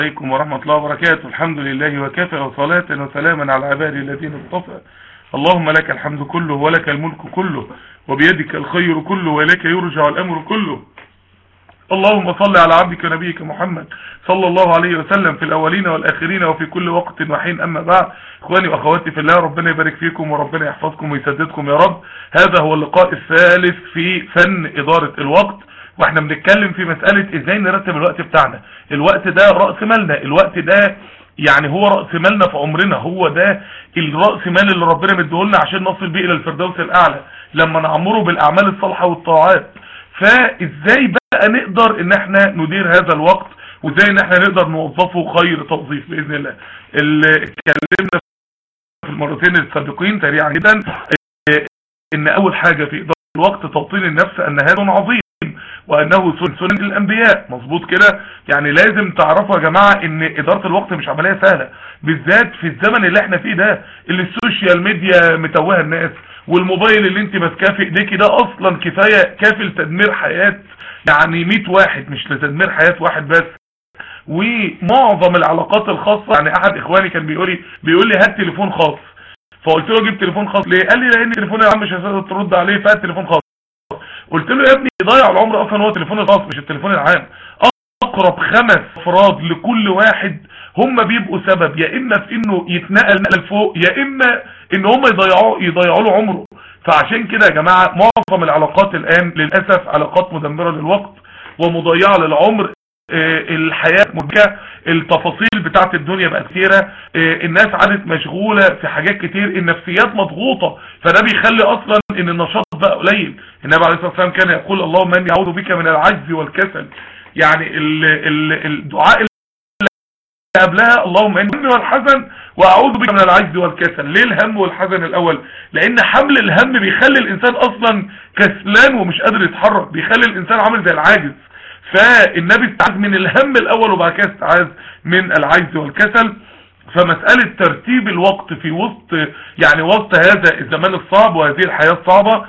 عليكم ورحمة الله وبركاته الحمد لله وكفى وصلاة وسلاما على عبادي الذين اصطفى اللهم لك الحمد كله ولك الملك كله وبيدك الخير كله وإليك يرجع الأمر كله اللهم صل على عبدك ونبيك محمد صلى الله عليه وسلم في الأولين والآخرين وفي كل وقت وحين أما بعد إخواني وأخواتي في الله ربنا يبارك فيكم وربنا يحفظكم ويسددكم يا رب هذا هو اللقاء الثالث في فن إدارة الوقت واحنا بنتكلم في مسألة ازاي نرتب الوقت بتاعنا الوقت ده رأس مالنا الوقت ده يعني هو رأس مالنا في عمرنا هو ده الرأس مال اللي ربنا مديهولنا عشان نصل بيه الى الفردوس الاعلى لما نعمره بالاعمال الصالحة والطاعات فازاي بقى نقدر ان احنا ندير هذا الوقت وازاي ان احنا نقدر نوظفه خير توظيف باذن الله اللي اتكلمنا في المرتين السابقين سريعا جدا ان اول حاجة في ادارة الوقت توطين النفس ان هذا عظيم وانه سنن الانبياء مظبوط كده يعني لازم تعرفوا يا جماعة ان ادارة الوقت مش عملية سهلة بالذات في الزمن اللي احنا فيه ده اللي السوشيال ميديا متوهة الناس والموبايل اللي انت ماسكاه في ايديكي ده اصلا كفاية كافي لتدمير حياة يعني 100 واحد مش لتدمير حياة واحد بس ومعظم العلاقات الخاصة يعني احد اخواني كان بيقول لي بيقول لي هات تليفون خاص فقلت له جيب تليفون خاص ليه قال لي لان تليفوني يا عم مش هتقدر ترد عليه فهات تليفون خاص قلت له يا ابني ضيع العمر اصلا هو التليفون الخاص مش التليفون العام اقرب خمس افراد لكل واحد هم بيبقوا سبب يا اما في انه يتنقل نقل فوق يا اما ان هم يضيعوا يضيعوا له عمره فعشان كده يا جماعه معظم العلاقات الان للاسف علاقات مدمره للوقت ومضيعه للعمر الحياة مرجعة التفاصيل بتاعت الدنيا بقت كتيرة الناس عادت مشغولة في حاجات كتير النفسيات مضغوطة فده بيخلي اصلا ان النشاط بقى قليل النبي عليه الصلاة والسلام كان يقول اللهم اني اعوذ بك من العجز والكسل يعني ال ال الدعاء اللي قبلها اللهم اني الهم والحزن واعوذ بك من العجز والكسل ليه الهم والحزن الاول لان حمل الهم بيخلي الانسان اصلا كسلان ومش قادر يتحرك بيخلي الانسان عامل زي العاجز فالنبي استعاذ من الهم الاول وبعد كده استعاذ من العجز والكسل فمسألة ترتيب الوقت في وسط يعني وسط هذا الزمان الصعب وهذه الحياة الصعبة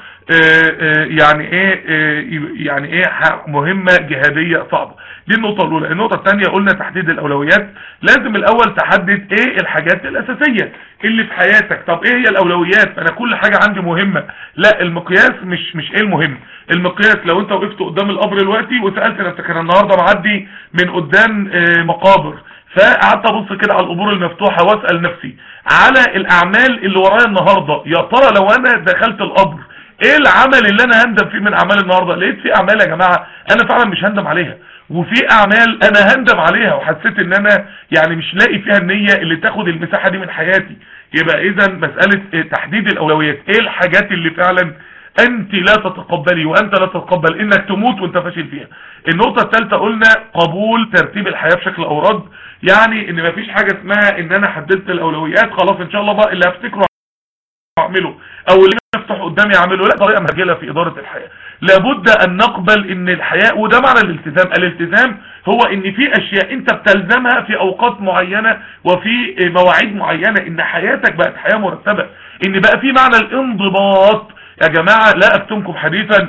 يعني ايه يعني ايه مهمة جهادية صعبة دي النقطة الاولى النقطة الثانية قلنا تحديد الاولويات لازم الاول تحدد ايه الحاجات الاساسية اللي في حياتك طب ايه هي الاولويات انا كل حاجة عندي مهمة لا المقياس مش مش ايه المهم المقياس لو انت وقفت قدام القبر دلوقتي وسألت نفسك انا النهاردة معدي من قدام مقابر فقعدت ابص كده على القبور المفتوحة واسأل نفسي على الاعمال اللي ورايا النهاردة يا ترى لو انا دخلت القبر ايه العمل اللي انا هندم فيه من اعمال النهاردة لقيت في اعمال يا جماعة انا فعلا مش هندم عليها وفي اعمال انا هندم عليها وحسيت ان انا يعني مش لاقي فيها النية اللي تاخد المساحة دي من حياتي يبقى اذا مسألة تحديد الاولويات ايه الحاجات اللي فعلا انت لا تتقبلي وانت لا تتقبل انك تموت وانت فاشل فيها النقطة الثالثة قلنا قبول ترتيب الحياة بشكل اوراد يعني ان مفيش حاجة اسمها ان انا حددت الاولويات خلاص ان شاء الله بقى اللي هفتكره اعمله او اللي يفتح قدامي اعمله لا طريقة مهجلة في ادارة الحياة لابد ان نقبل ان الحياة وده معنى الالتزام الالتزام هو ان في اشياء انت بتلزمها في اوقات معينة وفي مواعيد معينة ان حياتك بقت حياة مرتبة ان بقى في معنى الانضباط يا جماعة لا اكتمكم حديثا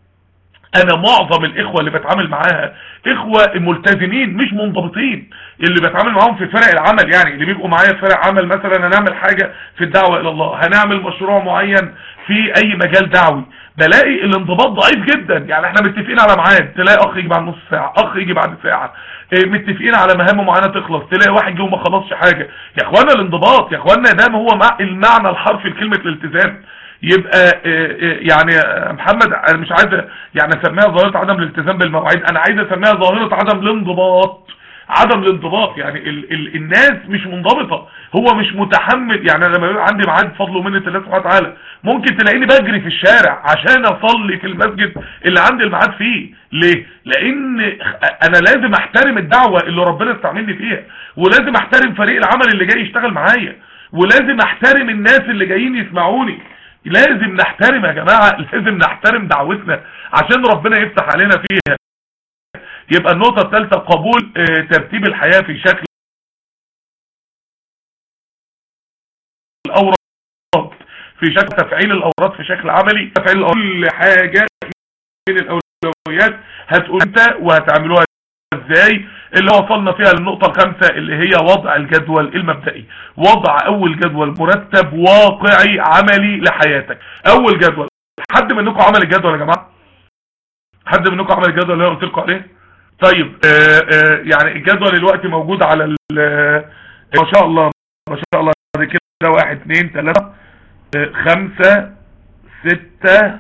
انا معظم الاخوة اللي بتعامل معاها اخوة ملتزمين مش منضبطين اللي بتعامل معاهم في فرق العمل يعني اللي بيبقوا معايا في فرق عمل مثلا هنعمل حاجة في الدعوة الى الله هنعمل مشروع معين في اي مجال دعوي بلاقي الانضباط ضعيف جدا يعني احنا متفقين على ميعاد تلاقي اخ يجي بعد نص ساعة اخ يجي بعد ساعة اه متفقين على مهام معينة تخلص تلاقي واحد جه وما خلصش حاجة يا اخوانا الانضباط يا اخوانا ده هو المعنى الحرفي لكلمة الالتزام يبقى يعني محمد انا مش عايز يعني اسميها ظاهرة عدم الالتزام بالمواعيد انا عايز اسميها ظاهرة عدم الانضباط عدم الانضباط يعني ال ال الناس مش منضبطة هو مش متحمل يعني انا لما يبقى عندي ميعاد فضل ومنة الله سبحانه وتعالى ممكن تلاقيني بجري في الشارع عشان اصلي في المسجد اللي عندي الميعاد فيه ليه لان انا لازم احترم الدعوة اللي ربنا استعملني فيها ولازم احترم فريق العمل اللي جاي يشتغل معايا ولازم احترم الناس اللي جايين يسمعوني لازم نحترم يا جماعة لازم نحترم دعوتنا عشان ربنا يفتح علينا فيها يبقى النقطة الثالثة قبول ترتيب الحياة في شكل الأوراد في شكل تفعيل الأوراد في شكل عملي تفعيل كل حاجة من الأولويات هتقول انت وهتعملوها ازاي اللي وصلنا فيها للنقطة الخامسة اللي هي وضع الجدول المبدئي وضع اول جدول مرتب واقعي عملي لحياتك اول جدول حد منكم عمل الجدول يا جماعة حد منكم عمل الجدول اللي انا قلت لكم عليه طيب آآ آآ يعني الجدول دلوقتي موجود على ما شاء الله ما شاء الله بعد كده واحد اتنين تلاتة خمسة ستة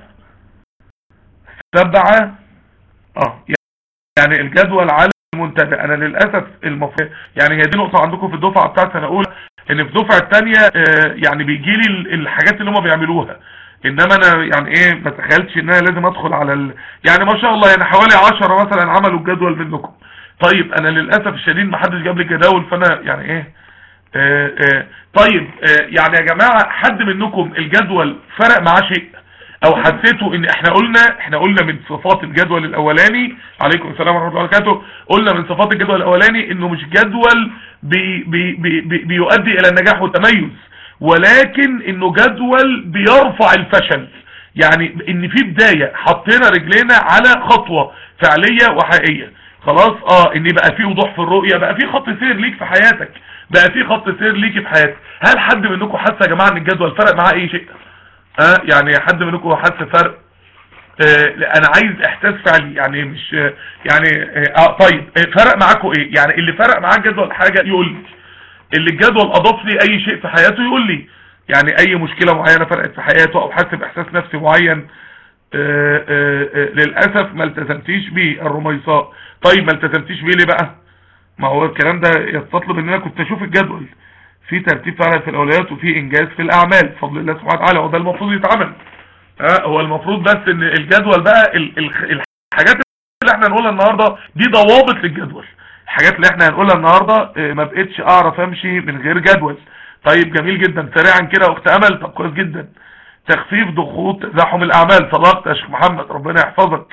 سبعة اه يعني الجدول على المنتدى انا للأسف المفروض يعني هي دي نقطة عندكم في الدفعة بتاعت سنة اولى ان في الدفعة التانية يعني بيجي لي الحاجات اللي هم بيعملوها انما انا يعني ايه ما تخيلتش ان انا لازم ادخل على ال... يعني ما شاء الله يعني حوالي عشرة مثلا عملوا الجدول منكم طيب انا للأسف الشديد ما حدش جاب لي الجداول فانا يعني ايه آه آه طيب آه يعني يا جماعة حد منكم الجدول فرق معاه شيء او حسيتوا ان احنا قلنا احنا قلنا من صفات الجدول الاولاني عليكم السلام ورحمة الله وبركاته قلنا من صفات الجدول الاولاني انه مش جدول بي بي بي بي بيؤدي الى النجاح والتميز ولكن انه جدول بيرفع الفشل يعني ان في بداية حطينا رجلينا على خطوة فعلية وحقيقية خلاص اه ان بقى في وضوح في الرؤية بقى في خط سير ليك في حياتك بقى في خط سير ليك في حياتك هل حد منكم حس يا جماعة ان الجدول فرق معاه اي شيء اه يعني حد منكم حس فرق آه انا عايز احساس فعلي يعني مش يعني اه طيب فرق معاكم ايه يعني اللي فرق معاه الجدول حاجة يقول لي اللي الجدول اضاف لي اي شيء في حياته يقول لي يعني اي مشكلة معينة فرقت في حياته او حس باحساس نفسي معين آآ آآ للأسف ما التزمتيش بيه الرميصاء طيب ما التزمتيش بيه ليه بقى ما هو الكلام ده يستطلب ان انا كنت اشوف الجدول في ترتيب فعلا في الاولويات وفي انجاز في الاعمال بفضل الله سبحانه وتعالى وده المفروض يتعمل ها هو المفروض بس ان الجدول بقى ال ال الحاجات اللي احنا هنقولها النهارده دي ضوابط للجدول الحاجات اللي احنا هنقولها النهارده ما بقتش اعرف امشي من غير جدول طيب جميل جدا سريعا كده اخت امل طب كويس جدا تخفيف ضغوط تزاحم الاعمال صدقت يا شيخ محمد ربنا يحفظك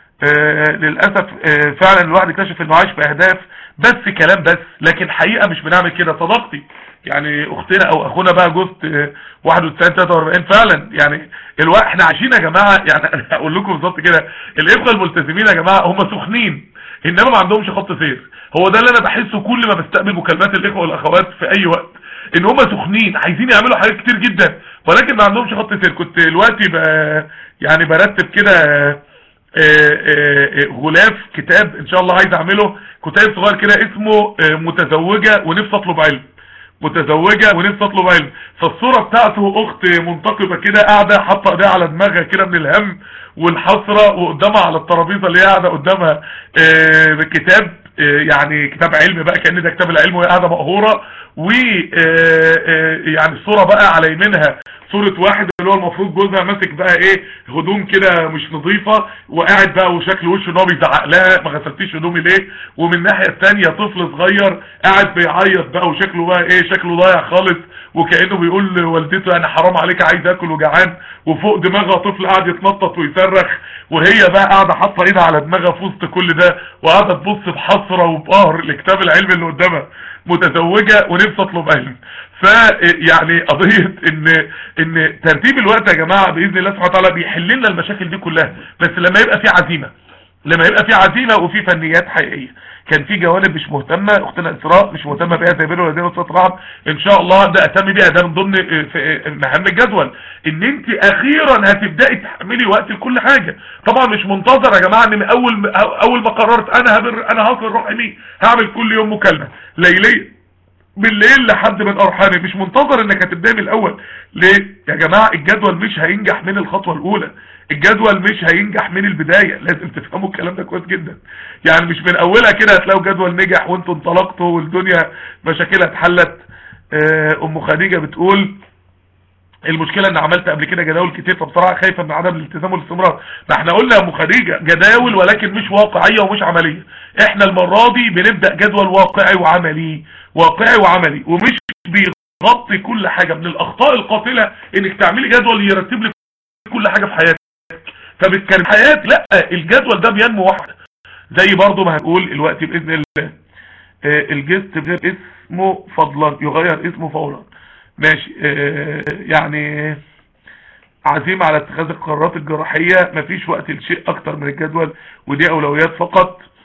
آه للاسف آه فعلا الواحد اكتشف انه عايش في اهداف بس كلام بس لكن حقيقه مش بنعمل كده صدقتي يعني اختنا او اخونا بقى جوزت آه 91 43 فعلا يعني الوقت احنا عايشين يا جماعه يعني انا هقول لكم بالظبط كده الاخوه الملتزمين يا جماعه هم سخنين انما ما عندهمش خط سير هو ده اللي انا بحسه كل ما بستقبل مكالمات الاخوه والاخوات في اي وقت ان هم سخنين عايزين يعملوا حاجات كتير جدا ولكن ما عندهمش خط سير كنت دلوقتي يعني برتب كده غلاف كتاب ان شاء الله عايز اعمله كتاب صغير كده اسمه متزوجة ونفسي اطلب علم متزوجة ونفسي اطلب علم فالصورة بتاعته اخت منتقبة كده قاعدة حاطة ايديها على دماغها كده من الهم والحسرة وقدامها على الترابيزة اللي هي قاعدة قدامها كتاب يعني كتاب علم بقى كأن ده كتاب العلم وهي قاعدة مقهورة و يعني الصورة بقى على يمينها صورة واحد اللي هو المفروض جوزها ماسك بقى ايه هدوم كده مش نظيفة وقاعد بقى وشكل وشه ان هو بيزعق لها ما غسلتيش هدومي ليه ومن الناحية التانية طفل صغير قاعد بيعيط بقى وشكله بقى ايه شكله ضايع خالص وكأنه بيقول لوالدته انا حرام عليك عايز اكل وجعان وفوق دماغها طفل قاعد يتنطط ويصرخ وهي بقى قاعدة حاطة ايدها على دماغها في وسط كل ده وقاعدة تبص بحسرة وبقهر لكتاب العلم اللي قدامها متزوجة ونفسي اطلب علم فيعني قضية ان ان ترتيب الوقت يا جماعة باذن الله سبحانه وتعالى بيحل لنا المشاكل دي كلها بس لما يبقى في عزيمة لما يبقى في عزيمة وفي فنيات حقيقية كان في جوانب مش مهتمة اختنا اسراء مش مهتمة بيها زي بينه وبين وصلت رحم ان شاء الله ده اهتم بيها ده من ضمن مهام الجدول ان انت اخيرا هتبداي تحملي وقت لكل حاجة طبعا مش منتظر يا جماعة ان من اول اول ما قررت انا هبر انا هصل رحمي هعمل كل يوم مكالمة ليلية بالليل لحد من ارحامي مش منتظر انك هتبدأ من الاول ليه يا جماعة الجدول مش هينجح من الخطوة الاولى الجدول مش هينجح من البداية لازم تفهموا الكلام ده كويس جدا يعني مش من اولها كده هتلاقوا جدول نجح وانتوا انطلقتوا والدنيا مشاكلها اتحلت ام خديجة بتقول المشكلة ان عملت قبل كده جداول كتير فبصراحة خايفة من عدم الالتزام والاستمرار ما احنا قلنا يا ام خديجة جداول ولكن مش واقعية ومش عملية احنا المرة دي بنبدأ جدول واقعي وعملي واقعي وعملي ومش بيغطي كل حاجة من الاخطاء القاتلة انك تعملي جدول يرتب لك كل حاجة في حياتك فبتكلم حياة لا الجدول ده بينمو واحدة زي برضو ما هنقول الوقت بإذن الله الجست بغير اسمه فضلا يغير اسمه فورا ماشي يعني عزيمة على اتخاذ القرارات الجراحية مفيش وقت لشيء اكتر من الجدول ودي اولويات فقط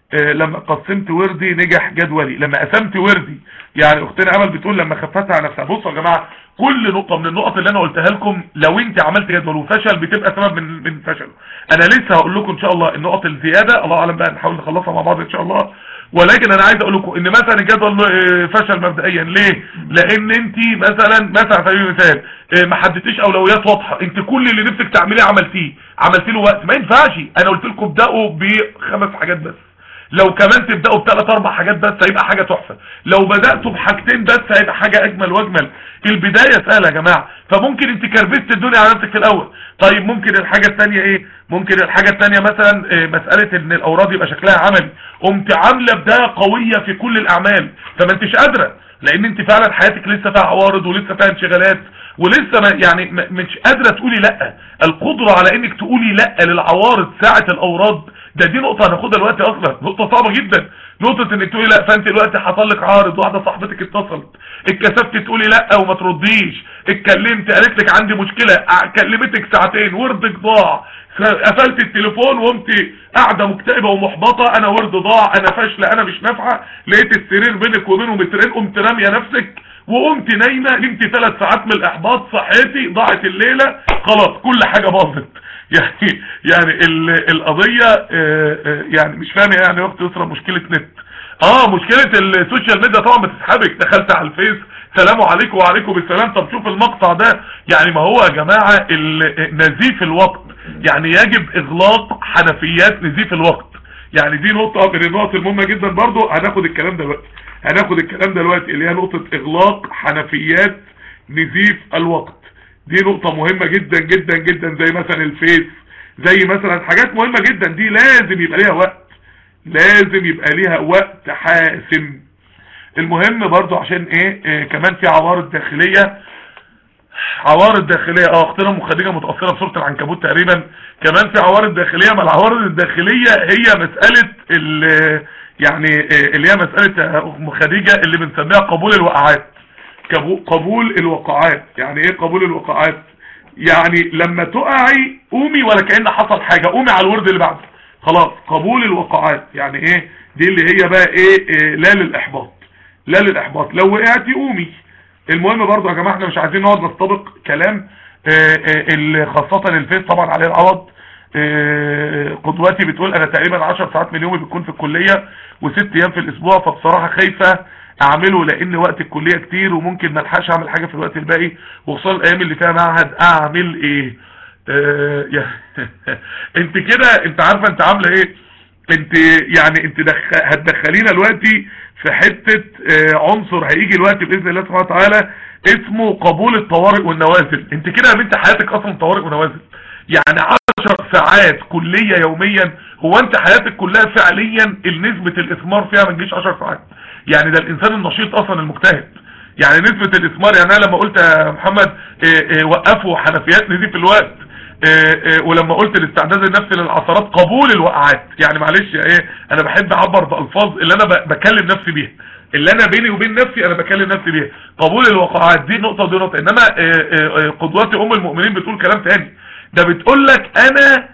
آه، لما قسمت وردي نجح جدولي لما قسمت وردي يعني اختنا امل بتقول لما خفتها على نفسها بصوا يا جماعه كل نقطه من النقط اللي انا قلتها لكم لو انت عملت جدول وفشل بتبقى سبب من من فشله انا لسه هقول لكم ان شاء الله النقط الزياده الله اعلم بقى نحاول نخلصها مع بعض ان شاء الله ولكن انا عايز اقول لكم ان مثلا الجدول آه، فشل مبدئيا ليه لان انت مثلا مثلا على سبيل المثال آه، ما حددتيش اولويات واضحه انت كل اللي نفسك تعمليه عملتيه عملت له وقت ما ينفعش انا قلت لكم ابداوا بخمس حاجات بس لو كمان تبداوا بثلاث اربع حاجات بس هيبقى حاجه تحفه لو بداتوا بحاجتين بس هيبقى حاجه اجمل واجمل البدايه سهله يا جماعه فممكن انت كربست الدنيا على نفسك في الاول طيب ممكن الحاجه الثانيه ايه ممكن الحاجه الثانيه مثلا آه، مساله ان الاوراد يبقى شكلها عملي قمت عامله بدايه قويه في كل الاعمال فما انتش قادره لان انت فعلا حياتك لسه فيها عوارض ولسه فيها انشغالات ولسه ما يعني م- مش قادره تقولي لا القدره على انك تقولي لا للعوارض ساعه الاوراد ده دي نقطه هناخدها دلوقتي اصلا نقطه صعبه جدا نقطه انك تقولي لا فانت دلوقتي حصل لك عارض واحده صاحبتك اتصلت اتكسفت تقولي لا وما ترديش اتكلمت قالت لك عندي مشكله ع- كلمتك ساعتين وردك ضاع قفلت التليفون وقمت قاعده مكتئبه ومحبطه انا ورد ضاع انا فاشله انا مش نافعه لقيت السرير بينك وبينه مترين قمت راميه نفسك وقمت نايمه نمت ثلاث ساعات من الاحباط صحيتي ضاعت الليله خلاص كل حاجه باظت يعني يعني ال- القضيه آه، آه، يعني مش فاهم يعني وقت يسرى مشكله نت اه مشكله السوشيال ميديا طبعا بتسحبك دخلت على الفيس سلام عليكم وعليكم بالسلام طب شوف المقطع ده يعني ما هو يا جماعه ال- نزيف الوقت يعني يجب اغلاق حنفيات نزيف الوقت يعني دي نقطة من النقط المهمة جدا برضو هناخد الكلام دلوقتي هناخد الكلام دلوقتي اللي هي نقطة اغلاق حنفيات نزيف الوقت دي نقطة مهمة جدا جدا جدا زي مثلا الفيس زي مثلا حاجات مهمة جدا دي لازم يبقى ليها وقت لازم يبقى ليها وقت حاسم المهم برضو عشان ايه, إيه كمان في عوارض داخلية عوارض داخلية اه اختنا ام خديجة متأثرة بصورة العنكبوت تقريبا كمان في عوارض داخلية ما العوارض الداخلية هي مسألة ال- يعني آه، اللي هي مسألة ام خديجة اللي بنسميها قبول الوقعات كبو- قبول الوقعات يعني ايه قبول الوقعات يعني لما تقعي قومي ولا كأن حصل حاجة قومي على الورد اللي بعده خلاص قبول الوقعات يعني ايه دي اللي هي بقى ايه, إيه لا للاحباط لا للاحباط لو وقعتي قومي المهم برضو يا جماعه احنا مش عايزين نقعد نستبق كلام آه، آه، اللي خاصه الفيس طبعا عليه العوض آه، قدوتي بتقول انا تقريبا 10 ساعات من يومي بتكون في الكليه وست ايام في الاسبوع فبصراحه خايفه اعمله لان وقت الكليه كتير وممكن ما الحقش اعمل حاجه في الوقت الباقي وخصوصا الايام اللي فيها معهد اعمل ايه آه، يا انت كده انت عارفه انت عامله ايه انت يعني انت دخ... هتدخلينا دلوقتي في حتة اه عنصر هيجي الوقت بإذن الله سبحانه وتعالى اسمه قبول الطوارئ والنوازل انت كده يا بنت حياتك اصلا طوارئ ونوازل يعني عشر ساعات كلية يوميا هو انت حياتك كلها فعليا نسبة الاثمار فيها ما تجيش 10 ساعات يعني ده الانسان النشيط اصلا المجتهد يعني نسبة الاثمار يعني انا لما قلت يا محمد اه اه وقفوا حنفيات نزيف الوقت اه اه ولما قلت الاستعداد النفسي للعثرات قبول الوقعات يعني معلش يا ايه انا بحب اعبر بالفاظ اللي انا ب- بكلم نفسي بيها اللي انا بيني وبين نفسي انا بكلم نفسي بيها قبول الوقعات دي نقطة ودي نقطة انما اه اه اه قدوتي ام المؤمنين بتقول كلام تاني ده بتقول لك انا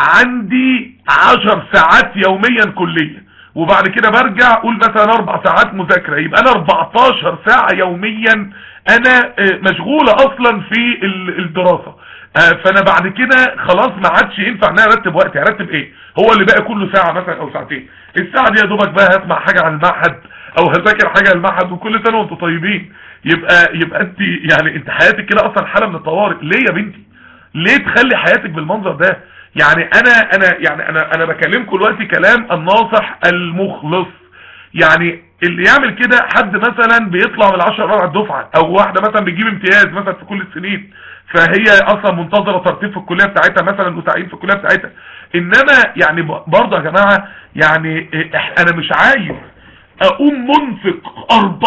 عندي عشر ساعات يوميا كلية وبعد كده برجع اقول مثلا اربع ساعات مذاكرة يبقى انا 14 ساعة يوميا انا اه، مشغولة اصلا في ال- الدراسة اه، فانا بعد كده خلاص ما عادش ينفع ان انا ارتب وقتي ارتب ايه هو اللي باقي كله ساعة مثلا او ساعتين الساعة دي يا دوبك بقى هسمع حاجة عن المعهد او هذاكر حاجة عن المعهد وكل سنة وانتم طيبين يبقى يبقى انت يعني انت حياتك كده اصلا حالة من الطوارئ ليه يا بنتي ليه تخلي حياتك بالمنظر ده يعني انا انا يعني انا انا بكلمكم دلوقتي كلام الناصح المخلص يعني اللي يعمل كده حد مثلا بيطلع من العشر رابع الدفعه او واحده مثلا بتجيب امتياز مثلا في كل السنين فهي اصلا منتظره ترتيب في الكليه بتاعتها مثلا وتعيين في الكليه بتاعتها انما يعني ب- برضه يا جماعه يعني إح- انا مش عايز اقوم منفق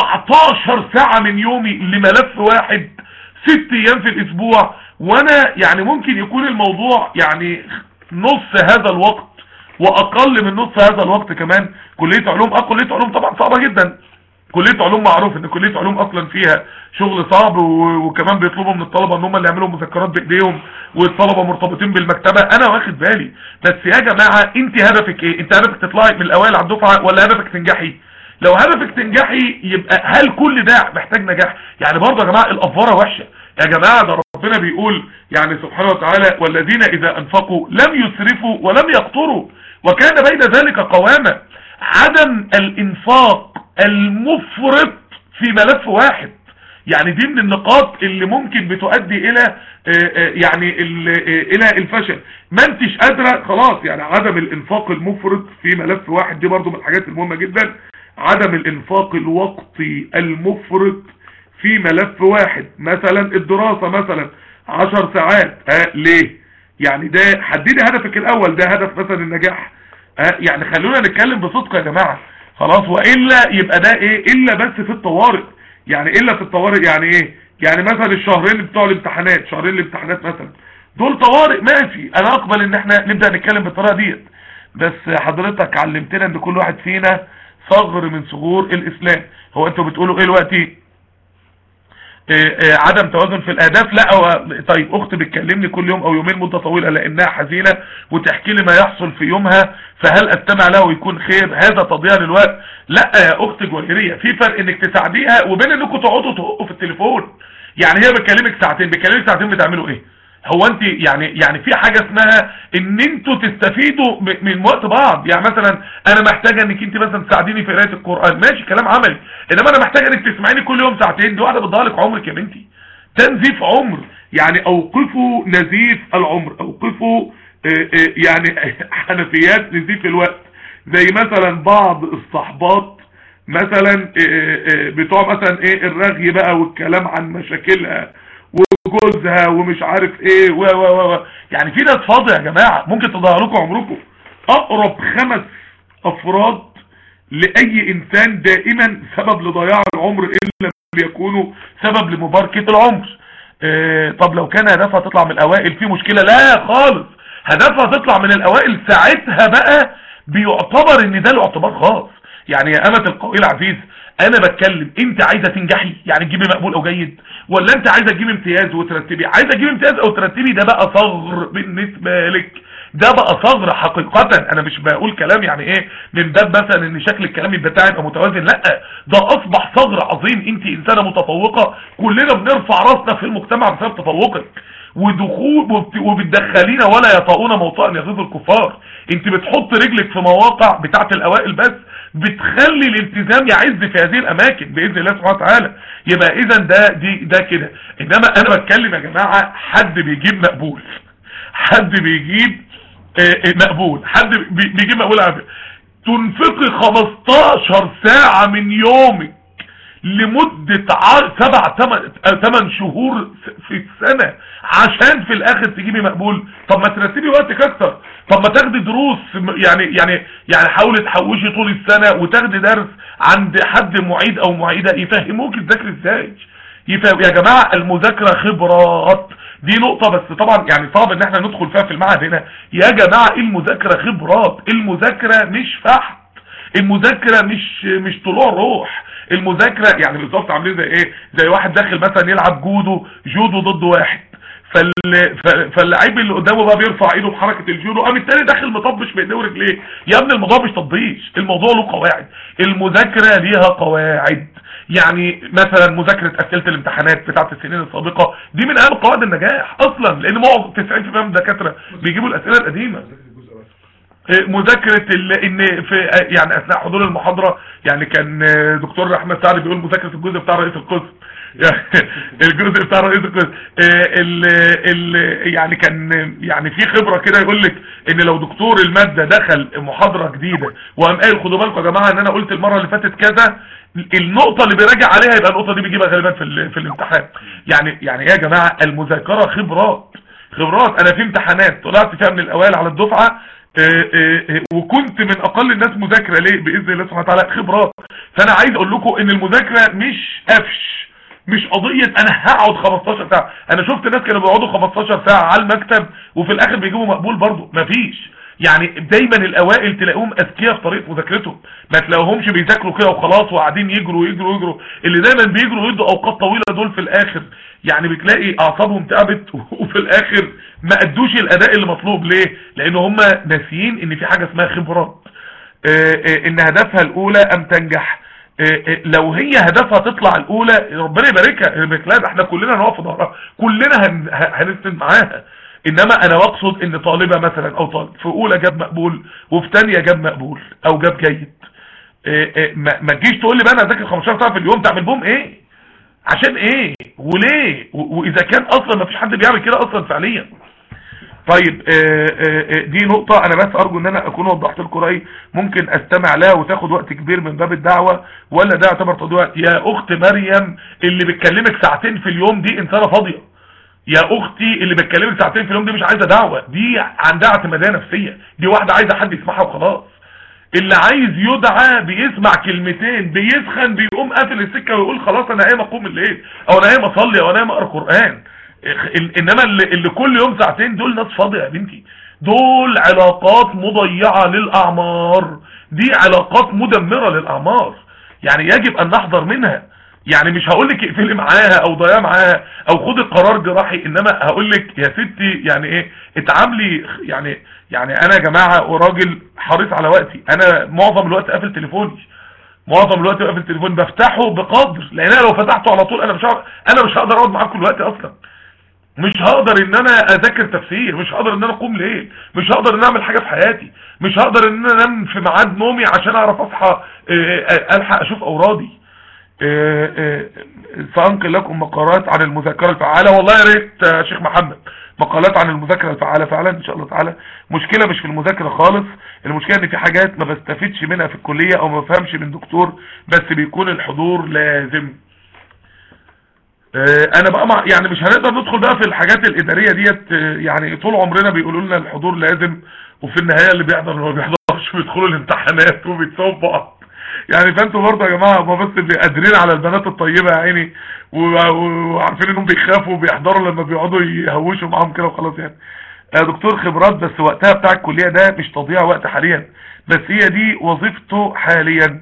14 ساعه من يومي لملف واحد ست ايام في الاسبوع وانا يعني ممكن يكون الموضوع يعني نص هذا الوقت واقل من نص هذا الوقت كمان كلية علوم اه كلية علوم طبعا صعبة جدا كليه علوم معروف ان كليه علوم اصلا فيها شغل صعب وكمان بيطلبوا من الطلبه ان هم اللي يعملوا مذكرات بايديهم والطلبه مرتبطين بالمكتبه انا واخد بالي بس يا جماعه انت هدفك ايه انت هدفك تطلعي من الاوائل على الدفعه ولا هدفك تنجحي لو هدفك تنجحي يبقى هل كل ده محتاج نجاح يعني برضه يا جماعه الافوره وحشه يا جماعه ده ربنا بيقول يعني سبحانه وتعالى والذين اذا انفقوا لم يسرفوا ولم يقتروا وكان بين ذلك قواما عدم الانفاق المفرط في ملف واحد يعني دي من النقاط اللي ممكن بتؤدي الى يعني الى الفشل ما انتش قادره خلاص يعني عدم الانفاق المفرط في ملف واحد دي برضو من الحاجات المهمه جدا عدم الانفاق الوقتي المفرط في ملف واحد مثلا الدراسة مثلا عشر ساعات ها ليه يعني ده حددي هدفك الاول ده هدف مثلا النجاح ها يعني خلونا نتكلم بصدق يا جماعة خلاص وإلا يبقى ده ايه الا بس في الطوارئ يعني الا في الطوارئ يعني ايه يعني مثلا الشهرين بتوع الامتحانات شهرين الامتحانات مثلا دول طوارئ ماشي انا اقبل ان احنا نبدأ نتكلم بالطريقة ديت بس حضرتك علمتنا ان كل واحد فينا ثغر من ثغور الاسلام هو انتوا بتقولوا ايه دلوقتي إيه إيه عدم توازن في الاهداف لا هو طيب اختي بتكلمني كل يوم او يومين مدة طويلة لانها حزينة وتحكي لي ما يحصل في يومها فهل استمع له ويكون خير هذا تضييع للوقت لا يا اختي جوهرية في فرق انك تساعديها وبين انكم تقعدوا تهقوا في التليفون يعني هي بتكلمك ساعتين بتكلمك ساعتين بتعملوا ايه هو انت يعني يعني في حاجة اسمها ان انتوا تستفيدوا من وقت بعض يعني مثلا انا محتاجة انك انت مثلا تساعديني في قراءة القرآن ماشي كلام عملي انما انا محتاجة انك تسمعيني كل يوم ساعتين دي واحدة بتضيع لك عمرك يا بنتي تنزيف عمر يعني اوقفوا نزيف العمر اوقفوا اه اه يعني حنفيات نزيف الوقت زي مثلا بعض الصحبات مثلا اه بتوع مثلا ايه الرغي بقى والكلام عن مشاكلها وجوزها ومش عارف ايه و و و يعني في ناس فاضيه يا جماعه ممكن تضيع لكم عمركم اقرب خمس افراد لاي انسان دائما سبب لضياع العمر ان لم يكونوا سبب لمباركه العمر إيه طب لو كان هدفها تطلع من الاوائل في مشكله لا خالص هدفها تطلع من الاوائل ساعتها بقى بيعتبر ان ده الاعتبار خاص يعني يا امة القوي العزيز انا بتكلم انت عايزه تنجحي يعني تجيبي مقبول او جيد ولا انت عايزه تجيبي امتياز وترتبي عايزه تجيبي امتياز او ترتبي ده بقى ثغر بالنسبه لك ده بقى ثغر حقيقة انا مش بقول كلام يعني ايه من باب مثلا ان شكل الكلام بتاعي يبقى متوازن لا ده اصبح ثغر عظيم انت انسانه متفوقه كلنا بنرفع راسنا في المجتمع بسبب تفوقك ودخول وبتدخلينا ولا يطؤون موطئا يغيظ الكفار انت بتحط رجلك في مواقع بتاعه الاوائل بس بتخلي الالتزام يعز في هذه الاماكن باذن الله سبحانه وتعالى يبقى اذا ده دي ده كده انما انا بتكلم يا جماعه حد بيجيب مقبول حد بيجيب مقبول حد بيجيب مقبول عافيه تنفقي 15 ساعه من يومك لمدة سبع ثمان شهور في السنة عشان في الاخر تجيبي مقبول طب ما ترتبي وقتك اكتر طب ما تاخدي دروس يعني يعني يعني حاولي تحوشي طول السنة وتاخدي درس عند حد معيد او معيدة يفهموك تذاكري ازاي يفهم يا جماعة المذاكرة خبرات دي نقطة بس طبعا يعني صعب ان احنا ندخل فيها في المعهد هنا يا جماعة المذاكرة خبرات المذاكرة مش فحت المذاكرة مش مش طلوع روح المذاكرة يعني بالظبط عاملين زي ايه زي واحد داخل مثلا يلعب جودو جودو ضد واحد فال... فاللعيب اللي قدامه بقى بيرفع ايده بحركة الجودو قام التاني داخل مطبش بايديه ورجليه يا ابني الموضوع مش تطبيش الموضوع له قواعد المذاكرة ليها قواعد يعني مثلا مذاكرة اسئلة الامتحانات بتاعت السنين السابقة دي من اهم قواعد النجاح اصلا لان معظم 90% من الدكاترة بيجيبوا الاسئلة القديمة مذاكرة ان في يعني اثناء حضور المحاضرة يعني كان دكتور احمد سعد بيقول مذاكرة الجزء بتاع رئيس القسم الجزء بتاع رئيس القسم ال ال يعني كان يعني في خبرة كده يقول لك ان لو دكتور المادة دخل محاضرة جديدة وقام قال خدوا بالكم يا جماعة ان انا قلت المرة اللي فاتت كذا النقطة اللي بيراجع عليها يبقى النقطة دي بيجيبها غالبا في في الامتحان يعني يعني يا جماعة المذاكرة خبرات خبرات انا في امتحانات طلعت فيها من الاوائل على الدفعة اه اه وكنت من اقل الناس مذاكرة ليه باذن الله سبحانه وتعالى خبرات فانا عايز اقول لكم ان المذاكرة مش قفش مش قضية انا هقعد 15 ساعة انا شفت ناس كانوا بيقعدوا 15 ساعة على المكتب وفي الاخر بيجيبوا مقبول برضو مفيش يعني دايما الاوائل تلاقيهم اذكياء في طريقه مذاكرتهم ما تلاقيهمش بيذاكروا كده وخلاص وقاعدين يجروا يجروا يجروا اللي دايما بيجروا يدوا اوقات طويله دول في الاخر يعني بتلاقي اعصابهم تعبت وفي الاخر ما ادوش الاداء اللي مطلوب ليه لان هم ناسيين ان في حاجه اسمها خبرات ان هدفها الاولى ام تنجح لو هي هدفها تطلع الاولى ربنا يباركها لا احنا كلنا هنقف في ظهرها كلنا هنسند معاها انما انا بقصد ان طالبة مثلا او طالب في اولى جاب مقبول وفي ثانيه جاب مقبول او جاب جيد ما تجيش تقول لي بقى انا اذاكر 15 ساعه في اليوم تعمل بهم ايه عشان ايه وليه واذا كان اصلا ما فيش حد بيعمل كده اصلا فعليا طيب آآ آآ دي نقطة انا بس ارجو ان انا اكون وضحت لكم رأيي ممكن استمع لها وتاخد وقت كبير من باب الدعوة ولا ده يعتبر تضييع وقت يا اخت مريم اللي بتكلمك ساعتين في اليوم دي انسانة فاضية يا اختي اللي بتكلمك ساعتين في اليوم دي مش عايزة دعوة دي عندها اعتمادية نفسية دي واحدة عايزة حد يسمعها وخلاص اللي عايز يدعى بيسمع كلمتين بيسخن بيقوم قافل السكة ويقول خلاص انا قايم اقوم الليل او انا قايم اصلي او انا قايم اقرا قرآن انما اللي, اللي كل يوم ساعتين دول ناس فاضية يا بنتي دول علاقات مضيعة للاعمار دي علاقات مدمرة للاعمار يعني يجب ان نحذر منها يعني مش هقول لك اقفلي معاها او ضيع معاها او خدي قرار جراحي انما هقول لك يا ستي يعني ايه اتعاملي يعني يعني انا يا جماعه وراجل حريص على وقتي انا معظم الوقت قافل تليفوني معظم الوقت قافل تليفوني بفتحه بقدر لان انا لو فتحته على طول انا مش هقدر انا مش هقدر اقعد معاكم الوقت اصلا مش هقدر ان انا اذاكر تفسير مش هقدر ان انا اقوم ليل مش هقدر ان انا اعمل حاجه في حياتي مش هقدر ان انا انام في ميعاد نومي عشان اعرف اصحى الحق اشوف اورادي سأنقل لكم مقالات عن المذاكرة الفعالة والله يا ريت يا شيخ محمد مقالات عن المذاكرة الفعالة فعلا ان شاء الله تعالى مشكلة مش في المذاكرة خالص المشكلة ان في حاجات ما بستفدش منها في الكلية او ما بفهمش من دكتور بس بيكون الحضور لازم انا بقى مع يعني مش هنقدر ندخل بقى في الحاجات الادارية ديت يعني طول عمرنا بيقولوا لنا الحضور لازم وفي النهاية اللي بيحضر اللي ما بيحضرش بيدخلوا الامتحانات وبيتساووا بعض يعني فانتوا برضه يا جماعه ما بس قادرين على البنات الطيبه يا عيني وعارفين انهم بيخافوا وبيحضروا لما بيقعدوا يهوشوا معاهم كده وخلاص يعني يا دكتور خبرات بس وقتها بتاع الكليه ده مش تضييع وقت حاليا بس هي دي وظيفته حاليا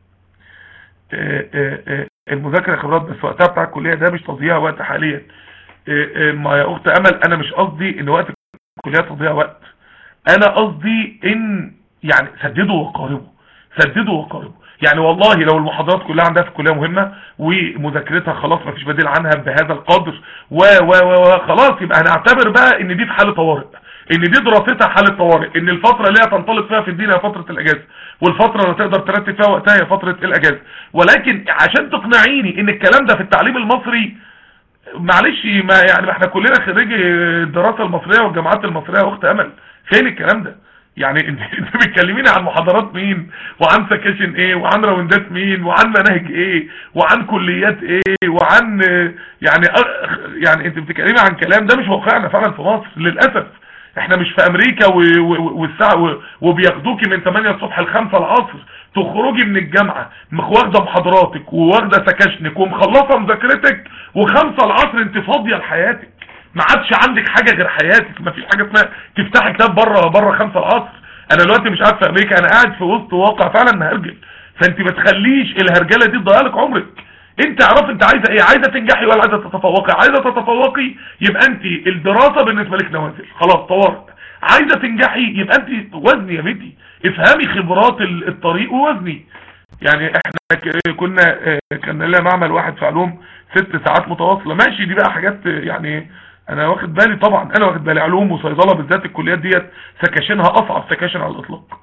المذاكره خبرات بس وقتها بتاع الكليه ده مش تضييع وقت حاليا ما يا اخت امل انا مش قصدي ان وقت الكليه تضييع وقت انا قصدي ان يعني سددوا وقاربوا سددوا وقاربوا يعني والله لو المحاضرات كلها عندها في الكليه مهمه ومذاكرتها خلاص ما فيش بديل عنها بهذا القدر و و و خلاص يبقى هنعتبر بقى ان دي في حاله طوارئ ان دي دراستها حاله طوارئ ان الفتره اللي هي تنطلق فيها في الدين هي فتره الاجازه والفتره اللي تقدر ترتب فيها وقتها هي فتره الاجازه ولكن عشان تقنعيني ان الكلام ده في التعليم المصري معلش ما يعني ما احنا كلنا خريجي الدراسه المصريه والجامعات المصريه يا اخت امل فين الكلام ده يعني انت انت بتكلميني عن محاضرات مين وعن سكاشن ايه وعن راوندات مين وعن مناهج ايه وعن كليات ايه وعن يعني يعني انت بتتكلمي عن كلام ده مش واقعنا فعلا في مصر للاسف احنا مش في امريكا والساعه وبياخدوكي من 8 الصبح ل 5 العصر تخرجي من الجامعه واخده محاضراتك وواخده سكاشنك ومخلصه مذاكرتك و5 العصر انت فاضيه لحياتك ما عادش عندك حاجة غير حياتك ما فيش حاجة اسمها تفتحي كتاب بره بره خمسة العصر انا دلوقتي مش قاعد في امريكا انا قاعد في وسط واقع فعلا مهرجل فانت ما تخليش الهرجله دي تضيع لك عمرك انت اعرف انت عايزه ايه عايزه تنجحي ولا عايزه تتفوقي عايزه تتفوقي يبقى انت الدراسه بالنسبه لك نوازل خلاص طوارئ عايزه تنجحي يبقى انت وزني يا بنتي افهمي خبرات الطريق ووزني يعني احنا كنا كان لنا معمل واحد في علوم ست ساعات متواصله ماشي دي بقى حاجات يعني انا واخد بالي طبعا انا واخد بالي علوم وصيدله بالذات الكليات ديت سكاشنها اصعب سكاشن على الاطلاق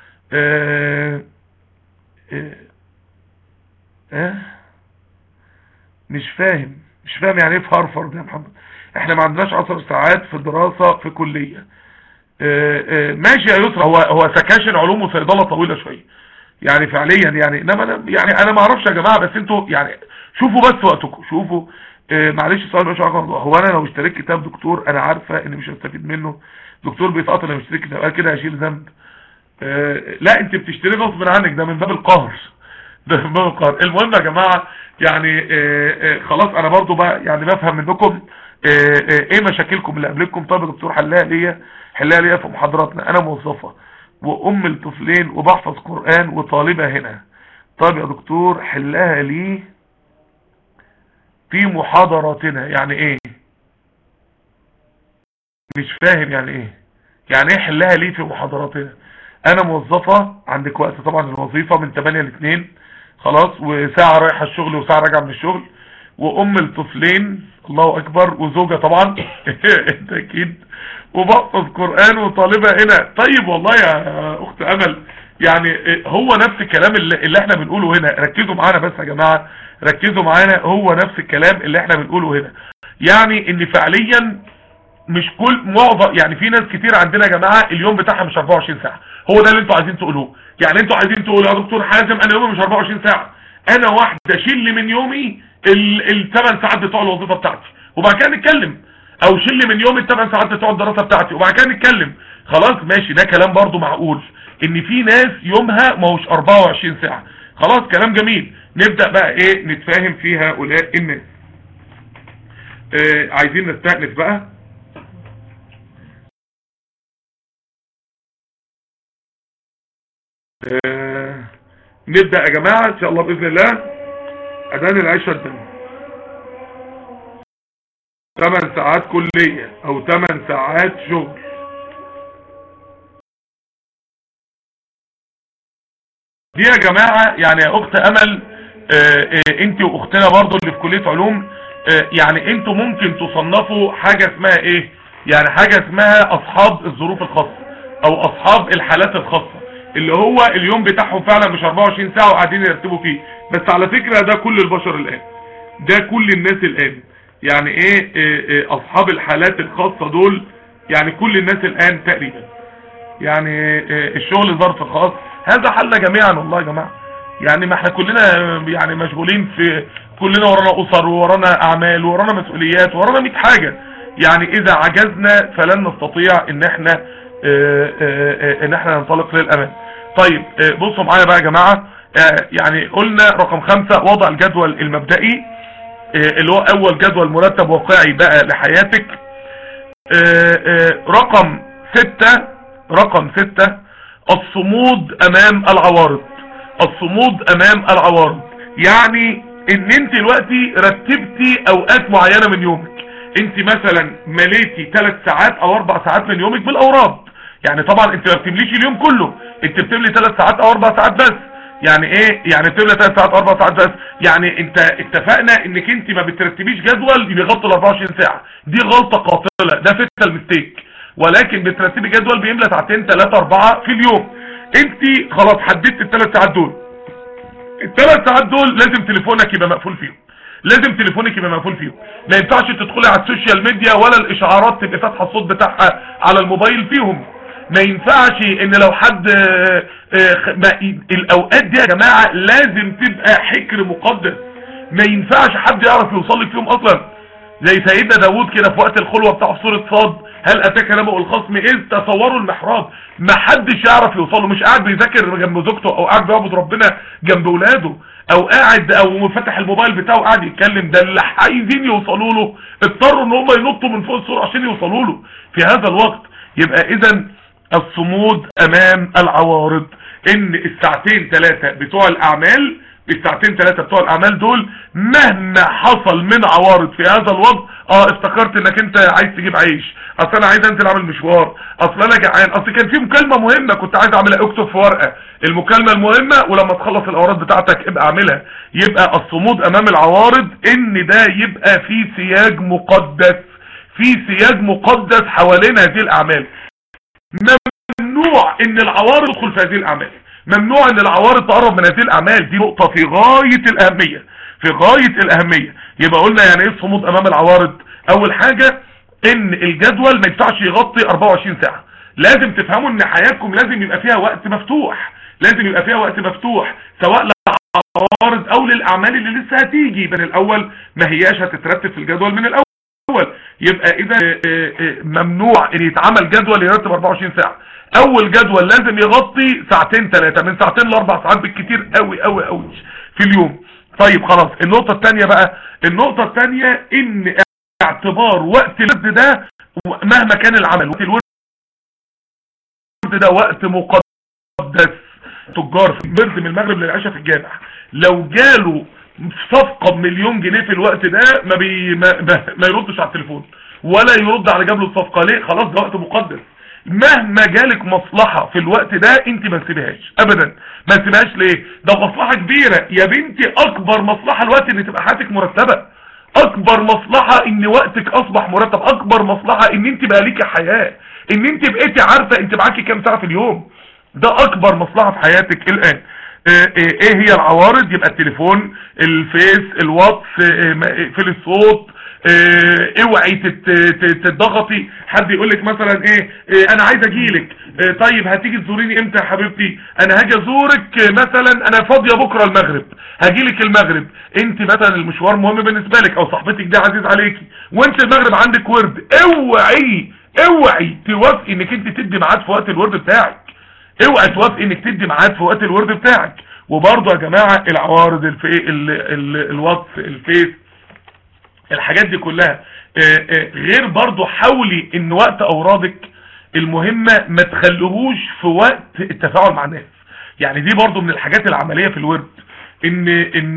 اه اه اه مش فاهم مش فاهم يعني ايه في هارفارد يا محمد احنا ما عندناش 10 ساعات في الدراسه في كليه ماشي يا يسرا هو هو سكاشن علوم وصيدله طويله شويه يعني فعليا يعني انما انا يعني انا ما اعرفش يا جماعه بس انتوا يعني شوفوا بس وقتكم شوفوا آه معلش السؤال مش عارف هو انا لو اشتريت كتاب دكتور انا عارفه ان مش هستفيد منه دكتور بيسقط انا اشتريت كتاب قال كده هشيل ذنب آه لا انت بتشتري غصب عنك ده من باب القهر ده من باب القهر المهم يا جماعه يعني آه، آه، خلاص انا برضو بقى يعني بفهم منكم آه، آه، ايه مشاكلكم اللي قبلكم طب يا دكتور حلها ليا حلها ليا في محاضراتنا انا موظفة وام الطفلين وبحفظ قرآن وطالبة هنا طب يا دكتور حلها لي في محاضراتنا يعني ايه مش فاهم يعني ايه يعني ايه حلها ليه في محاضراتنا انا موظفة عندك وقت طبعا الوظيفة من 8 ل 2 خلاص وساعة رايحة الشغل وساعة راجعة من الشغل وام الطفلين الله اكبر وزوجة طبعا انت اكيد وبحفظ قرآن وطالبة هنا طيب والله يا اخت امل يعني هو نفس الكلام اللي, اللي احنا بنقوله هنا ركزوا معانا بس يا جماعة ركزوا معانا هو نفس الكلام اللي احنا بنقوله هنا يعني ان فعليا مش كل معظم يعني في ناس كتير عندنا يا جماعه اليوم بتاعها مش 24 ساعه هو ده اللي انتوا عايزين تقولوه يعني انتوا عايزين تقولوا يا دكتور حازم انا يومي مش 24 ساعه انا واحده شيل من يومي الثمان ساعات بتوع الوظيفه بتاعتي وبعد كده نتكلم او شيل من يومي الثمان ساعات بتوع الدراسه بتاعتي وبعد كده نتكلم خلاص ماشي ده كلام برضو معقول ان في ناس يومها ما هوش 24 ساعه خلاص كلام جميل نبدا بقى ايه نتفاهم في هؤلاء الناس آه عايزين نستأنف بقى آه نبدأ يا جماعة ان شاء الله بإذن الله اذان العشاء الدم 8 ساعات كلية او 8 ساعات شغل دي يا جماعة يعني يا اخت امل آه آه انت واختنا برضو اللي في كلية علوم يعني انتوا ممكن تصنفوا حاجة اسمها ايه يعني حاجة اسمها اصحاب الظروف الخاصة او اصحاب الحالات الخاصة اللي هو اليوم بتاعهم فعلا مش 24 ساعة وقاعدين يرتبوا فيه بس على فكرة ده كل البشر الان ده كل الناس الان يعني ايه, إيه, إيه اصحاب الحالات الخاصة دول يعني كل الناس الان تقريبا يعني إيه الشغل ظرف خاص هذا حل جميعا والله يا جماعة يعني ما احنا كلنا يعني مشغولين في كلنا ورانا اسر ورانا اعمال ورانا مسؤوليات ورانا 100 حاجة يعني اذا عجزنا فلن نستطيع ان احنا اه اه ان احنا ننطلق للامام طيب اه بصوا معايا بقى يا جماعة يعني قلنا رقم خمسة وضع الجدول المبدئي اللي هو اول جدول مرتب واقعي بقى لحياتك رقم ستة رقم ستة الصمود امام العوارض الصمود امام العوارض يعني ان انت دلوقتي رتبتي اوقات معينة من يومك انت مثلا مليتي 3 ساعات او 4 ساعات من يومك بالاوراد يعني طبعا انت ما بتمليش اليوم كله انت بتملي 3 ساعات او 4 ساعات بس يعني ايه يعني بتملي 3 ساعات او 4 ساعات بس يعني انت اتفقنا انك انت ما بترتبيش جدول بيغطي ال 24 ساعة دي غلطة قاتلة ده فتة المستيك ولكن بترتبي جدول بيملى ساعتين 3 4 في اليوم انت خلاص حددت الثلاث ساعات دول الثلاث ساعات دول لازم تليفونك يبقى مقفول فيهم لازم تليفونك يبقى مقفول فيهم ما ينفعش تدخلي على السوشيال ميديا ولا الاشعارات تبقى فاتحه الصوت بتاعها على الموبايل فيهم ما ينفعش ان لو حد اه اه ما الاوقات دي يا جماعه لازم تبقى حكر مقدس ما ينفعش حد يعرف يوصل لك فيهم اصلا زي سيدنا داوود كده في وقت الخلوه بتاع سوره صاد هل اتاك نبأ الخصم اذ تصوروا المحراب ما حدش يعرف يوصله مش قاعد بيذاكر جنب زوجته او قاعد بيعبد ربنا جنب اولاده او قاعد او فتح الموبايل بتاعه قاعد يتكلم ده اللي عايزين يوصلوا له اضطروا ان هم ينطوا من فوق السور عشان يوصلوا له في هذا الوقت يبقى اذا الصمود امام العوارض ان الساعتين ثلاثة بتوع الاعمال الساعتين ثلاثة بتوع الاعمال دول مهما حصل من عوارض في هذا الوقت اه افتكرت انك انت عايز تجيب عيش اصل انا عايز انزل اعمل مشوار اصل انا جعان اصل كان في مكالمة مهمة كنت عايز اعملها اكتب في ورقة المكالمة المهمة ولما تخلص الاوراد بتاعتك ابقى اعملها يبقى الصمود امام العوارض ان ده يبقى في سياج مقدس في سياج مقدس حوالين هذه الاعمال ممنوع ان العوارض تدخل في هذه الاعمال ممنوع ان العوارض تقرب من هذه الاعمال دي نقطة في غاية الاهمية في غاية الاهمية يبقى قلنا يعني ايه الصمود امام العوارض اول حاجة ان الجدول ما ينفعش يغطي 24 ساعة لازم تفهموا ان حياتكم لازم يبقى فيها وقت مفتوح لازم يبقى فيها وقت مفتوح سواء للعوارض او للاعمال اللي لسه هتيجي من الاول ما هياش هتترتب في الجدول من الاول يبقى اذا ممنوع ان يتعمل جدول يرتب 24 ساعة اول جدول لازم يغطي ساعتين ثلاثة من ساعتين لاربع ساعات بالكتير قوي قوي قوي في اليوم طيب خلاص النقطة التانية بقى النقطة التانية ان اعتبار وقت الورد ده مهما كان العمل وقت الورد ده وقت مقدس تجار في برد من المغرب للعشاء في الجامع لو جاله صفقة بمليون جنيه في الوقت ده ما, بي ما, ما, ما يردش على التليفون ولا يرد على جاب له الصفقة ليه خلاص ده وقت مقدس مهما جالك مصلحة في الوقت ده انت ما تسيبهاش ابدا ما تسيبهاش ليه ده مصلحة كبيرة يا بنتي اكبر مصلحة الوقت ان تبقى حياتك مرتبة اكبر مصلحة ان وقتك اصبح مرتب اكبر مصلحة ان انت بقى ليكي حياة ان انت بقيتي عارفة انت معاكي كام ساعة في اليوم ده اكبر مصلحة في حياتك الان ايه هي العوارض يبقى التليفون الفيس الواتس في الصوت اوعي تتضغطي حد يقول لك مثلا ايه, إيه انا عايز اجيلك إيه طيب هتيجي تزوريني امتى يا حبيبتي انا هاجي ازورك مثلا انا فاضيه بكره المغرب هجيلك المغرب انت مثلا المشوار مهم بالنسبه لك او صاحبتك دي عزيز عليكي وانت المغرب عندك ورد اوعي اوعي توافقي انك انت تدي ميعاد في وقت الورد بتاعك اوعي توافقي انك تدي ميعاد في وقت الورد بتاعك وبرضه يا جماعه العوارض الفي الواتس الفيس الحاجات دي كلها غير برضو حاولي ان وقت اورادك المهمة ما تخليهوش في وقت التفاعل مع الناس يعني دي برضو من الحاجات العملية في الورد ان ان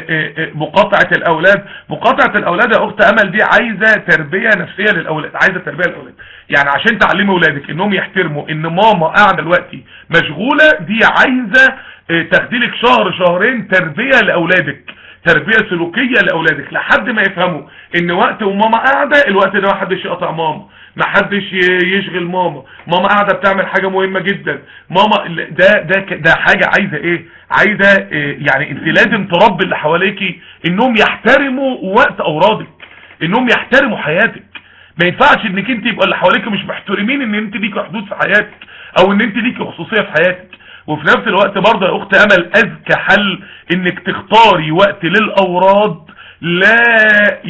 مقاطعة الاولاد مقاطعة الاولاد يا اخت امل دي عايزة تربية نفسية للاولاد عايزة تربية للاولاد يعني عشان تعلمي اولادك انهم يحترموا ان ماما قاعدة دلوقتي مشغولة دي عايزة تاخديلك شهر شهرين تربية لاولادك تربية سلوكية لأولادك لحد ما يفهموا ان وقت وماما قاعدة الوقت ده ما حدش يقطع ماما ما حدش يشغل ماما ماما قاعدة بتعمل حاجة مهمة جدا ماما ده ده ده حاجة عايزة ايه عايزة إيه يعني انت لازم تربي اللي حواليكي انهم يحترموا وقت اورادك انهم يحترموا حياتك ما ينفعش انك انت يبقى اللي حواليك مش محترمين ان انت ليكي حدود في حياتك او ان انت ليكي خصوصية في حياتك وفي نفس الوقت برضه يا اخت امل اذكى حل انك تختاري وقت للاوراد لا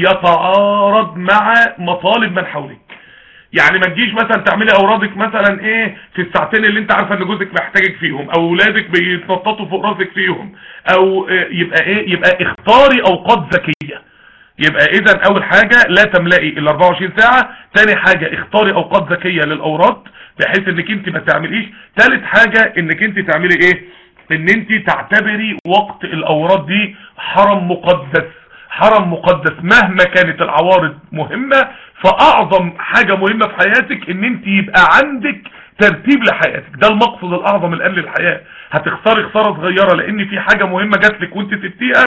يتعارض مع مطالب من حولك يعني ما تجيش مثلا تعملي اورادك مثلا ايه في الساعتين اللي انت عارفه ان جوزك محتاجك فيهم او اولادك بيتنططوا فوق راسك فيهم او يبقى ايه يبقى اختاري اوقات ذكيه يبقى اذا اول حاجة لا تملئي ال 24 ساعة تاني حاجة اختاري اوقات ذكية للاوراد بحيث انك انت ما تعمليش تالت حاجة انك انت تعملي ايه ان انت تعتبري وقت الاوراد دي حرم مقدس حرم مقدس مهما كانت العوارض مهمة فاعظم حاجة مهمة في حياتك ان انت يبقى عندك ترتيب لحياتك ده المقصد الاعظم الان للحياة هتختاري خسارة صغيرة لان في حاجة مهمة جات لك وانت سبتيها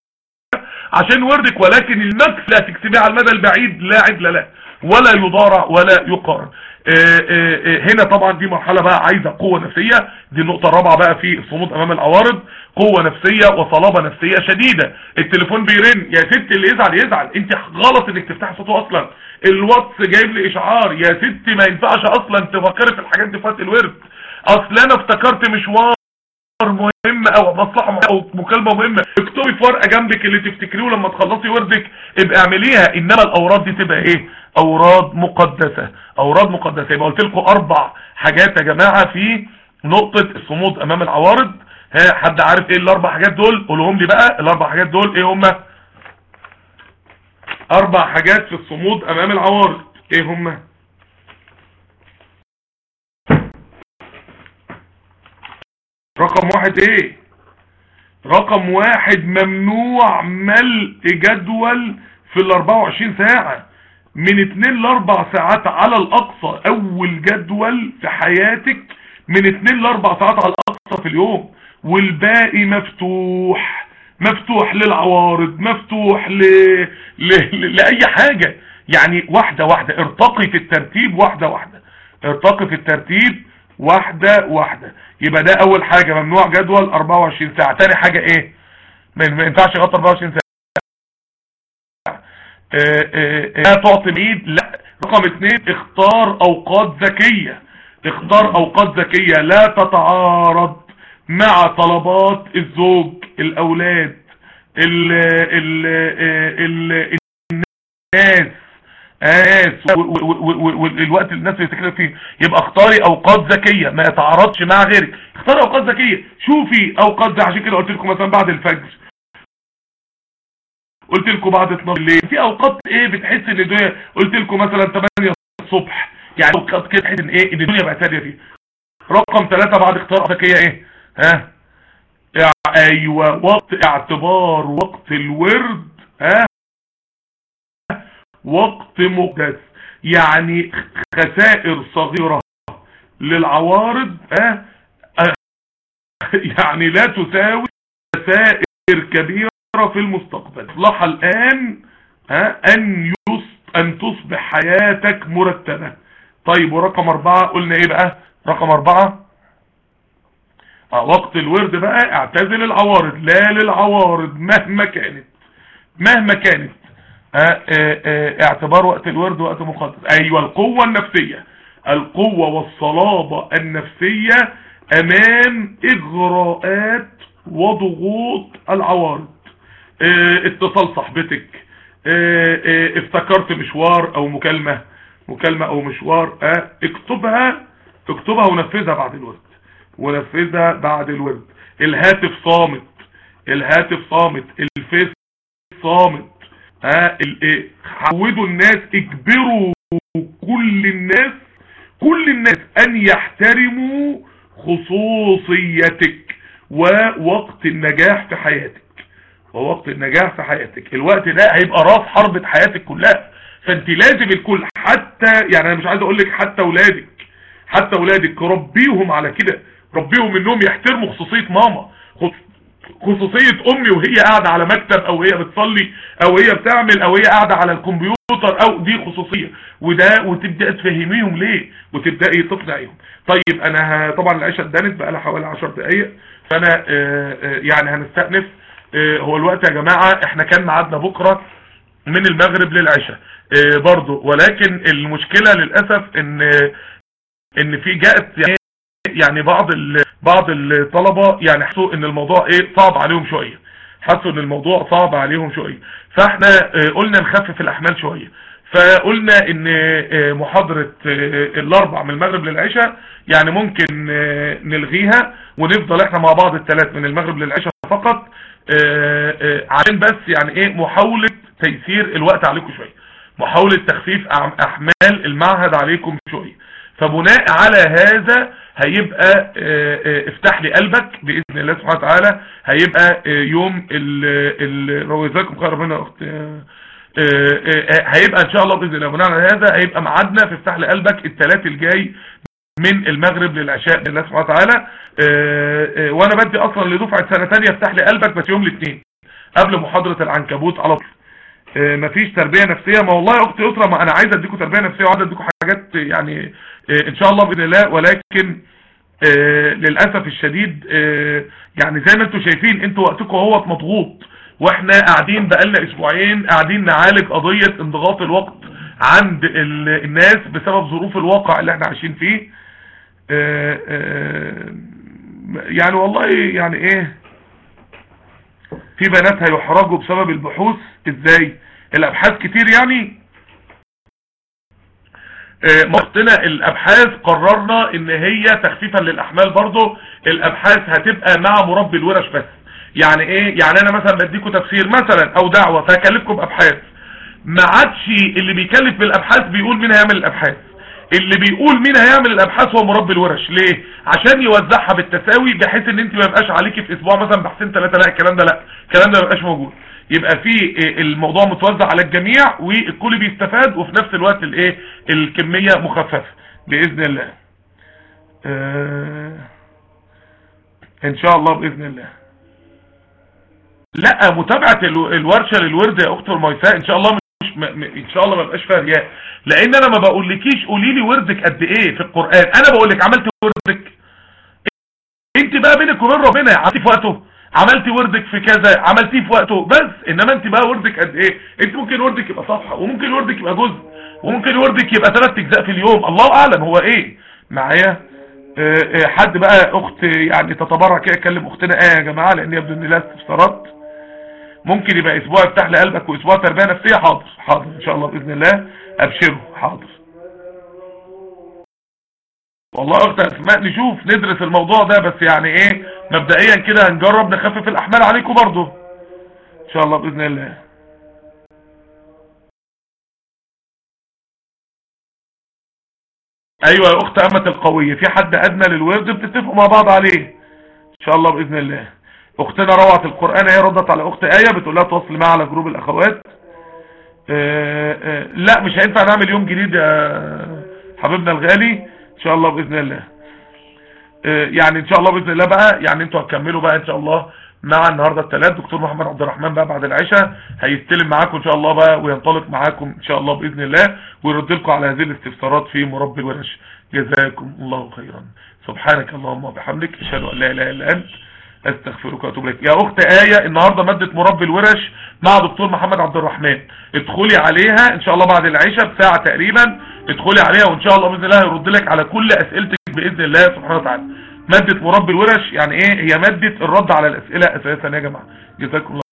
عشان وردك ولكن المكس لا تكسبيه على المدى البعيد لا عدل له ولا يضارع ولا يقارن هنا طبعا دي مرحلة بقى عايزة قوة نفسية دي النقطة الرابعة بقى في الصمود امام العوارض قوة نفسية وصلابة نفسية شديدة التليفون بيرن يا ست اللي يزعل يزعل انت غلط انك تفتح صوته اصلا الواتس جايب لي اشعار يا ست ما ينفعش اصلا تفكري في الحاجات دي فات الورد اصل انا افتكرت مشوار مهم او مصلحة او مكالمة مهمة اكتبي في ورقة جنبك اللي تفتكريه لما تخلصي وردك ابقى اعمليها انما الاوراد دي تبقى ايه اوراد مقدسة اوراد مقدسة يبقى قلت لكم اربع حاجات يا جماعة في نقطة الصمود امام العوارض ها حد عارف ايه الاربع حاجات دول قولهم لي بقى الاربع حاجات دول ايه هما اربع حاجات في الصمود امام العوارض ايه هما رقم واحد ايه رقم واحد ممنوع ملء جدول في ال 24 ساعة من 2 ل 4 ساعات على الاقصى اول جدول في حياتك من 2 ل 4 ساعات على الاقصى في اليوم والباقي مفتوح مفتوح للعوارض مفتوح ل... ل... ل... لأي حاجة يعني واحدة واحدة ارتقي في الترتيب واحدة واحدة ارتقي في الترتيب واحدة واحدة يبقى ده اول حاجة ممنوع جدول 24 ساعة تاني حاجة ايه ما ينفعش يغطي 24 ساعة اه اه لا تعطي ايد لا رقم اتنين اختار اوقات ذكية اختار اوقات ذكية لا تتعارض مع طلبات الزوج الاولاد ال ال ال الناس آس والوقت اللي الناس بيتكلم فيه يبقى اختاري اوقات ذكية ما يتعارضش مع غيرك اختاري اوقات ذكية شوفي اوقات زي عشان كده قلت لكم مثلا بعد الفجر قلت لكم بعد 12 الليل في اوقات ايه بتحس ان الدنيا قلت لكم مثلا 8 الصبح يعني اوقات كده تحس ان ايه ان الدنيا بقت هاديه فيه رقم ثلاثة بعد اختيار افريقية ايه ها ايوه وقت اعتبار وقت الورد ها وقت مقدس يعني خسائر صغيرة للعوارض ها يعني لا تساوي خسائر كبيرة في المستقبل اصلح الان ها ان يص ان تصبح حياتك مرتبة طيب ورقم اربعة قلنا ايه بقى رقم اربعة آه وقت الورد بقى اعتزل العوارض لا للعوارض مهما كانت مهما كانت آه آه اعتبار وقت الورد وقت مقدس ايوه القوة النفسية القوة والصلابة النفسية امام اغراءات وضغوط العوارض اتصال صاحبتك افتكرت مشوار او مكالمة مكالمة او مشوار اكتبها اكتبها ونفذها بعد الورد ونفذها بعد الورد الهاتف صامت الهاتف صامت الفيس صامت ها عودوا الناس اجبروا كل الناس كل الناس ان يحترموا خصوصيتك ووقت النجاح في حياتك ووقت النجاح في حياتك الوقت ده هيبقى راس حربة حياتك كلها فانت لازم الكل حتى يعني انا مش عايز اقول لك حتى اولادك حتى اولادك ربيهم على كده ربيهم انهم يحترموا خصوصية ماما خصوصية امي وهي قاعدة على مكتب او هي بتصلي او هي بتعمل او هي قاعدة على الكمبيوتر او دي خصوصية وده وتبدأ تفهميهم ليه وتبدأي تقنعيهم طيب انا طبعا العشاء اتدنت بقى لها حوالي 10 دقايق فانا يعني هنستأنف هو الوقت يا جماعة احنا كان ميعادنا بكرة من المغرب للعشاء برضو ولكن المشكلة للأسف ان ان في جاءت يعني يعني بعض بعض الطلبة يعني حسوا ان الموضوع ايه صعب عليهم شوية حسوا ان الموضوع صعب عليهم شوية فاحنا قلنا نخفف الاحمال شوية فقلنا ان محاضرة الاربع من المغرب للعشاء يعني ممكن نلغيها ونفضل احنا مع بعض الثلاث من المغرب للعشاء فقط عشان بس يعني ايه محاولة تيسير الوقت عليكم شوية محاولة تخفيف احمال المعهد عليكم شوية فبناء على هذا هيبقى افتح لي قلبك بإذن الله سبحانه وتعالى هيبقى يوم رويزاكم خير ربنا اخت هيبقى ان شاء الله باذن الله بناء على هذا هيبقى ميعادنا في افتح لي قلبك الثلاث الجاي من المغرب للعشاء باذن الله سبحانه وتعالى وانا بدي اصلا لدفعه سنه ثانيه افتح لي قلبك بس يوم الاثنين قبل محاضره العنكبوت على طول مفيش تربيه نفسيه ما والله يا اختي اسره ما انا عايز اديكم تربيه نفسيه وعايز اديكم حاجات يعني ان شاء الله باذن الله ولكن للاسف الشديد يعني زي ما انتم شايفين انتوا وقتكم اهوت مضغوط واحنا قاعدين بقالنا اسبوعين قاعدين نعالج قضيه انضغاط الوقت عند الناس بسبب ظروف الواقع اللي احنا عايشين فيه يعني والله يعني ايه في بنات هيحرجوا بسبب البحوث ازاي الابحاث كتير يعني وقتنا الابحاث قررنا ان هي تخفيفا للاحمال برضو الابحاث هتبقى مع مربي الورش بس يعني ايه يعني انا مثلا بديكم تفسير مثلا او دعوة فهكلفكم بابحاث ما عادش اللي بيكلف بالابحاث بيقول مين هيعمل الابحاث اللي بيقول مين هيعمل الابحاث هو مربي الورش ليه عشان يوزعها بالتساوي بحيث ان انت ما يبقاش عليكي في اسبوع مثلا بحثين ثلاثه لا الكلام ده لا الكلام ده ما يبقاش موجود يبقى في الموضوع متوزع على الجميع والكل بيستفاد وفي نفس الوقت الايه الكميه مخففه باذن الله آه ان شاء الله باذن الله لا متابعه الورشه للورد يا اخت الميساء ان شاء الله مش م... ان شاء الله ما بقاش فيها رياء لان انا ما بقولكيش قولي لي وردك قد ايه في القران انا بقول لك عملت وردك انت بقى بينك وبين ربنا عملتي في وقته عملتي وردك في كذا عملتيه في وقته بس انما انت بقى وردك قد ايه انت ممكن وردك يبقى صفحه وممكن وردك يبقى جزء وممكن وردك يبقى ثلاث اجزاء في اليوم الله اعلم هو ايه معايا اه حد بقى اخت يعني تتبرع كده يكلم اختنا ايه يا جماعه لان يبدو ان لها استفسارات ممكن يبقى اسبوع افتح لي قلبك واسبوع تربيه نفسيه حاضر حاضر ان شاء الله باذن الله ابشروا حاضر والله اخت اسماء نشوف ندرس الموضوع ده بس يعني ايه مبدئيا كده هنجرب نخفف الاحمال عليكم برضو ان شاء الله باذن الله ايوه يا اخت امة القوية في حد ادنى للورد بتتفقوا مع بعض عليه ان شاء الله باذن الله اختنا روعة القرآن هي ردت على اخت ايه بتقول لها تواصل معاها على جروب الاخوات آه، آه، لا مش هينفع نعمل يوم جديد يا حبيبنا الغالي ان شاء الله باذن الله آه، يعني ان شاء الله باذن الله بقى يعني انتوا هتكملوا بقى ان شاء الله مع النهارده الثلاث دكتور محمد عبد الرحمن بقى بعد العشاء هيستلم معاكم ان شاء الله بقى وينطلق معاكم ان شاء الله باذن الله ويرد لكم على هذه الاستفسارات في مربي الورش جزاكم الله خيرا سبحانك اللهم وبحمدك اشهد ان لا اله الا انت استغفرك واتوب اليك يا اخت ايه النهارده ماده مربي الورش مع دكتور محمد عبد الرحمن ادخلي عليها ان شاء الله بعد العشاء بساعه تقريبا ادخلي عليها وان شاء الله باذن الله هيرد لك على كل اسئلتك باذن الله سبحانه وتعالى ماده مربي الورش يعني ايه هي ماده الرد على الاسئله اساسا يا جماعه جزاكم الله